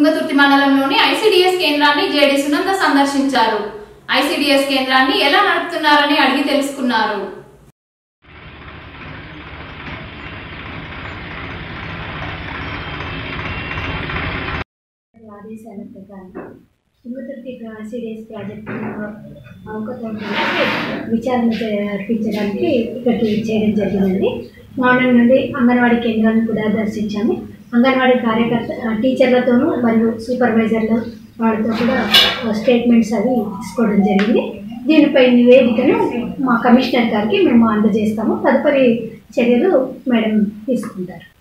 తుంగతుర్తి మండలంలోని ఐసిడిఎస్ కేంద్రాన్ని జేడి సునంద సందర్శించారు ఐసిడిఎస్ కేంద్రాన్ని ఎలా నడుపుతున్నారని అడిగి తెలుసుకున్నారు ఆదేశాల ప్రకారం తుంగతుర్తి సిడిఎస్ ప్రాజెక్టు అవకతవకలపై విచారణ జరిపించడానికి ఇక్కడికి చేయడం జరిగిందండి మార్నింగ్ నుండి అంగన్వాడీ కేంద్రాలను కూడా దర్శించాము అంగన్వాడీ కార్యకర్త టీచర్లతోనూ మరియు సూపర్వైజర్ల వాళ్ళతో కూడా స్టేట్మెంట్స్ అవి తీసుకోవడం జరిగింది దీనిపై నివేదికను మా కమిషనర్ గారికి మేము అందజేస్తాము తదుపరి చర్యలు మేడం తీసుకుంటారు